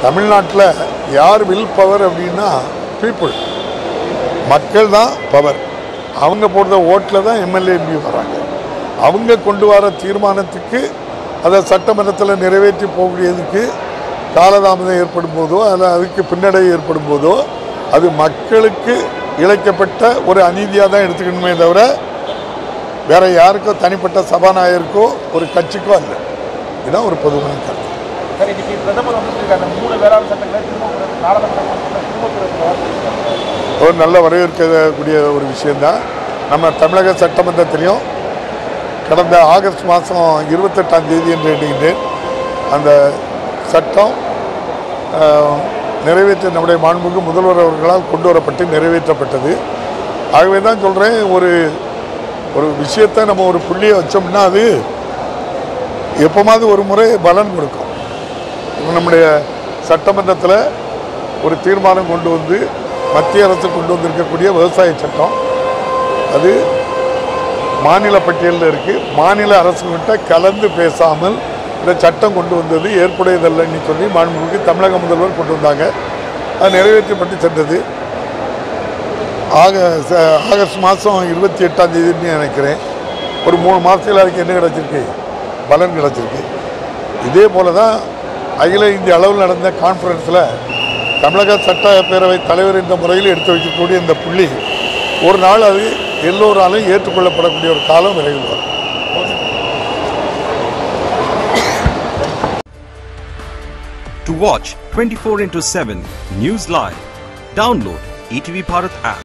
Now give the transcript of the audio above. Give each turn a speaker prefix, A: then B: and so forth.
A: தமிழ்நாட்டில் யார் will power அப்படின்னா பீப்புள் மக்கள் தான் பவர் அவங்க போடுற ஓட்டில் தான் எம்எல்ஏ எம்பி வராங்க அவங்க கொண்டு வர தீர்மானத்துக்கு அதை சட்டமன்றத்தில் நிறைவேற்றி போகக்கூடியதுக்கு காலதாமதம் ஏற்படும் போதோ அல்ல அதுக்கு பின்னடை ஏற்படும் போதோ அது மக்களுக்கு இழைக்கப்பட்ட ஒரு அநீதியாக தான் எடுத்துக்கணுமே தவிர வேற யாருக்கோ தனிப்பட்ட சபாநாயகருக்கோ ஒரு கட்சிக்கோ அல்ல இதுதான் ஒரு பொதுவான கருத்து
B: சார் இன்னைக்கு பிரதமர் வந்து சொல்லியிருக்காரு, அந்த மூணு வேளாண் சட்டங்களை திரும்ப பெற- நாடாளுமன்றத்தில் திரும்ப பெற
A: ஒரு நல்ல வரவேற்கக்கூடிய ஒரு விஷயந்தான் நம்ம தமிழக சட்டமன்றத்திலையும் கடந்த ஆகஸ்ட் மாதம் இருபத்தெட்டாம் தேதி என்று எண்ணுகின்றேன் அந்த சட்டம் ஆஹ், நிறைவேற்ற நம்முடைய மாண்புமிகு முதல்வர் அவர்களால் கொண்டு வரப்பட்டு நிறைவேற்றப்பட்டது ஆகவே தான் சொல்கிறேன் ஒரு ஒரு விஷயத்தை நம்ம ஒரு புள்ளியை வச்சோம்னா அது எப்போமாவது ஒரு முறை பலன் கொடுக்கும் இப்ப நம்முடைய சட்டமன்றத்தில் ஒரு தீர்மானம் கொண்டு வந்து மத்திய அரசு கொண்டு வந்திருக்கக்கூடிய விவசாய சட்டம் அது மாநில பட்டியலில் இருக்குது மாநில அரசுகிட்ட கலந்து பேசாமல் இந்த சட்டம் கொண்டு வந்தது ஏற்புடையதல்லன்னு சொல்லி மாண்புமிகு தமிழக முதல்வர் கொண்டு வந்தாங்க அது நிறைவேற்றப்பட்டு சென்றது ஆக ச- ஆகஸ்ட் மாதம் இருபத்தி எட்டாம் தேதின்னு நினைக்கிறேன் ஒரு மூணு மாதத்தில் அதுக்கு என்ன கிடச்சிருக்கு பலன் கிடச்சிருக்கு இதே போல தான் அகில இந்திய அளவில் நடந்த கான்ஃபரன்ஸில் தமிழக சட்டப்பேரவை தலைவர் என்ற முறையில் எடுத்து வைக்கக்கூடிய இந்த புள்ளி ஒரு நாள் அது எல்லோராலும் ஏற்றுக்கொள்ளப்படக்கூடிய ஒரு காலம் விரைவில் வரும்
C: To watch 24 into 7 News Live, download ETV Bharat app.